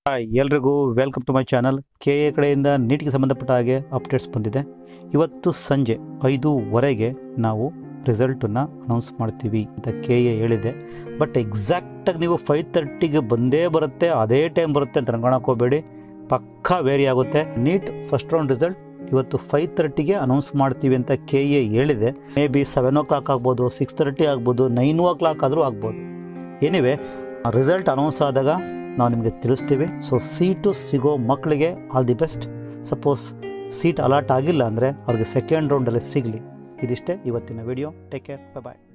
hi ಎಲ್ರಿಗೂ welcome to my channel K A ಕಡೆಯಿಂದ ನೀಟ್ಗೆ ಸಂಬಂಧಪಟ್ಟ ಹಾಗೆ ಅಪ್ಡೇಟ್ಸ್ ಬಂದಿದೆ ಇವತ್ತು ಸಂಜೆ ಐದೂವರೆಗೆ ನಾವು ರಿಸಲ್ಟನ್ನು ಅನೌನ್ಸ್ ಮಾಡ್ತೀವಿ ಅಂತ ಕೆ ಎ ಹೇಳಿದೆ ಬಟ್ ಎಕ್ಸಾಕ್ಟಾಗಿ ನೀವು ಫೈವ್ ತರ್ಟಿಗೆ ಬಂದೇ ಬರುತ್ತೆ ಅದೇ ಟೈಮ್ ಬರುತ್ತೆ ಅಂತ ಅನ್ಕೊಳಕ್ಕೆ ಹೋಗಬೇಡಿ ಪಕ್ಕಾ ವೇರಿ ಆಗುತ್ತೆ ನೀಟ್ ಫಸ್ಟ್ ರೌಂಡ್ ರಿಸಲ್ಟ್ ಇವತ್ತು ಫೈವ್ ತರ್ಟಿಗೆ ಅನೌನ್ಸ್ ಮಾಡ್ತೀವಿ ಅಂತ ಕೆ ಎ ಹೇಳಿದೆ maybe seven o'clock ಆಗ್ಬೋದು ಸಿಕ್ಸ್ ತರ್ಟಿ ಆಗ್ಬೋದು ನೈನ್ ಓ ಕ್ಲಾಕ್ ಆದರೂ ಆಗ್ಬೋದು ಏನಿವೆ ರಿಸಲ್ಟ್ ಅನೌನ್ಸ್ ಆದಾಗ ನಾವು ನಿಮಗೆ ತಿಳಿಸ್ತೀವಿ ಸೊ ಸೀಟು ಸಿಗೋ ಮಕ್ಕಳಿಗೆ all the best suppose seat allot ಆಗಿಲ್ಲ ಅಂದರೆ ಅವ್ರಿಗೆ ಸೆಕೆಂಡ್ ರೌಂಡಲ್ಲಿ ಸಿಗಲಿ ಇದಿಷ್ಟೇ ಇವತ್ತಿನ ವಿಡಿಯೋ ಟೇಕ್ ಕೇರ್ ಬಾಯ್